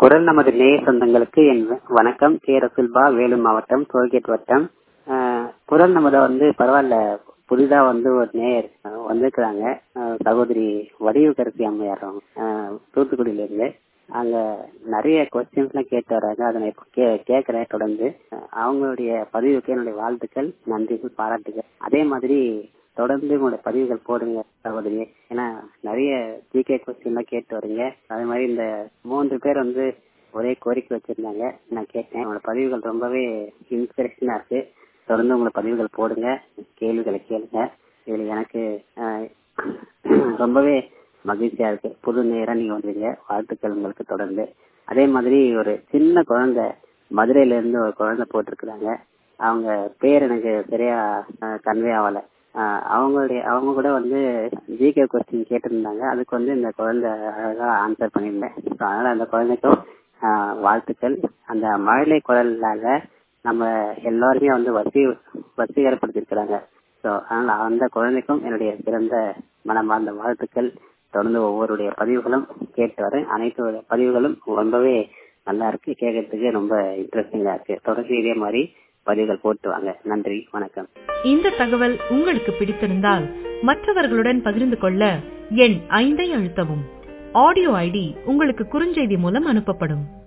குரல் நமது நேய சொந்தங்களுக்கு என் வணக்கம் கே ரசுல்பா வேலூர் மாவட்டம் டோல்கேட் வட்டம் ஆஹ் குரல் நமத வந்து பரவாயில்ல புதிதா வந்து ஒரு நேயர் ஆஹ் வந்திருக்கிறாங்க ஆஹ் சகோதரி வடிவுக்கரசி அம்மையார் அவங்க. ஆஹ் தூத்துக்குடியில இருந்து அங்க நிறைய கொஸ்டின்ஸ் எல்லாம் கேட்டு வர்றாங்க அதை நான் இப்ப கே- கேட்கிறேன் தொடர்ந்து ஆஹ் அவங்களுடைய பதிவுக்கு என்னுடைய வாழ்த்துக்கள் நன்றிகள் பாராட்டுகள் அதே மாதிரி தொடர்ந்து உங்களுடைய பதிவுகள் போடுங்க சகோதரி ஏன்னா நிறைய ஜிகே கொஸ்டின் எல்லாம் கேட்டு வரீங்க அதே மாதிரி இந்த மூன்று பேர் வந்து ஒரே கோரிக்கை வச்சிருந்தாங்க நான் கேட்டேன் உங்களோட பதிவுகள் ரொம்பவே இன்ஸ்பிரேஷனா இருக்கு தொடர்ந்து உங்களை பதிவுகள் போடுங்க கேள்விகளை கேளுங்க இதுல எனக்கு ஆஹ், ரொம்பவே மகிழ்ச்சியா இருக்கு புது நேரம் நீங்க வந்தீங்க வாழ்த்துக்கள் உங்களுக்கு தொடர்ந்து அதே மாதிரி ஒரு சின்ன குழந்தை மதுரையில இருந்து ஒரு குழந்தை போட்டிருக்கிறாங்க அவங்க பேர் எனக்கு சரியா கன்வே ஆகல ஆஹ் அவங்களுடைய அவங்க கூட வந்து ஜிகே கொஸ்டின் கேட்டிருந்தாங்க அதுக்கு வந்து இந்த குழந்தை அழகா ஆன்சர் பண்ணியிருந்தேன் So, அதனால அந்த குழந்தைக்கும் ஆஹ் வாழ்த்துக்கள் அந்த மழலை குரலால நம்ம எல்லாருமே வந்து வசி வசீகரப்படுத்திருக்கிறாங்க ஸோ அதனால அந்த குழந்தைக்கும் என்னுடைய சிறந்த மனமார்ந்த வாழ்த்துக்கள் தொடர்ந்து ஒவ்வொருடைய பதிவுகளும் கேட்டு வரேன் அனைத்து பதிவுகளும் ரொம்பவே நல்லா இருக்கு கேட்கறதுக்கு ரொம்ப இன்ட்ரெஸ்டிங்கா இருக்கு தொடர்ந்து இதே மாதிரி பதிவுகள் போட்டு வாங்க நன்றி வணக்கம் இந்த தகவல் உங்களுக்கு பிடித்திருந்தால் மற்றவர்களுடன் பகிர்ந்து கொள்ள எண் ஐந்தை அழுத்தவும் ஆடியோ ஐடி உங்களுக்கு குறுஞ்செய்தி மூலம் அனுப்பப்படும்